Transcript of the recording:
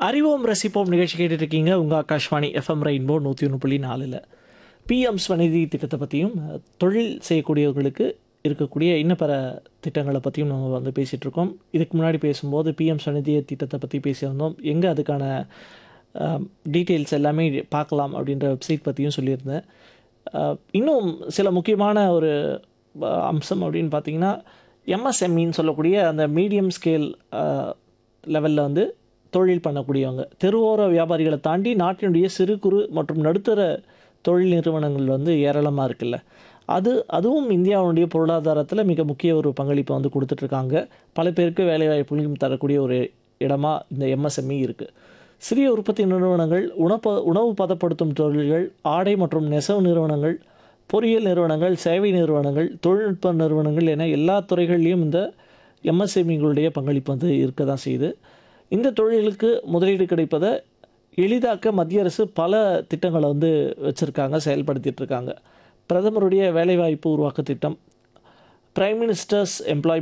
அறிவோம் ரசிப்போம் நிகழ்ச்சி கேட்டுட்டு இருக்கீங்க உங்கள் ஆகாஷ்வாணி எஃப்எம் ரெயின்போ நூற்றி ஒன்று புள்ளி நாலில் பிஎம் ஸ்வநிதி திட்டத்தை பற்றியும் அஹ், தொழில் செய்யக்கூடியவர்களுக்கு இருக்கக்கூடிய இன்ன பிற திட்டங்களை பற்றியும் நம்ம வந்து பேசிகிட்டு இருக்கோம் இதுக்கு முன்னாடி பேசும்போது பிஎம் ஸ்வநிதி திட்டத்தை பற்றி பேசியிருந்தோம் எங்கே அதுக்கான டீட்டெயில்ஸ் எல்லாமே பார்க்கலாம் அப்படின்ற வெப்சைட் பற்றியும் சொல்லியிருந்தேன் அஹ், இன்னும் சில முக்கியமான ஒரு அஹ், அம்சம் அப்படின்னு பார்த்தீங்கன்னா எம்எஸ்எம்இன்னு சொல்லக்கூடிய அந்த மீடியம் ஸ்கேல் லெவலில் வந்து தொழில் பண்ணக்கூடியவங்க தெருவோர வியாபாரிகளை தாண்டி நாட்டினுடைய சிறு குறு மற்றும் நடுத்தர தொழில் நிறுவனங்கள் வந்து ஏராளமாக இருக்குல்ல அது அதுவும் இந்தியாவுடைய பொருளாதாரத்தில் மிக முக்கிய ஒரு பங்களிப்பை வந்து கொடுத்துட்ருக்காங்க பல பேருக்கு வேலைவாய்ப்புகளையும் தரக்கூடிய ஒரு இடமா இந்த எம்எஸ்எம்இ இருக்குது சிறிய உற்பத்தி நிறுவனங்கள் உணப்ப உணவு பதப்படுத்தும் தொழில்கள் ஆடை மற்றும் நெசவு நிறுவனங்கள் பொறியியல் நிறுவனங்கள் சேவை நிறுவனங்கள் தொழில்நுட்ப நிறுவனங்கள் என எல்லா துறைகள்லையும் இந்த எம்எஸ்எம்இங்களுடைய பங்களிப்பு வந்து இருக்க தான் செய்யுது இந்த தொழிலுக்கு முதலீடு கிடைப்பதை எளிதாக்க மத்திய அரசு பல திட்டங்களை வந்து வச்சுருக்காங்க செயல்படுத்திட்டு இருக்காங்க பிரதமருடைய வேலைவாய்ப்பு உருவாக்க திட்டம் பிரைம் மினிஸ்டர்ஸ் எம்ப்ளாய்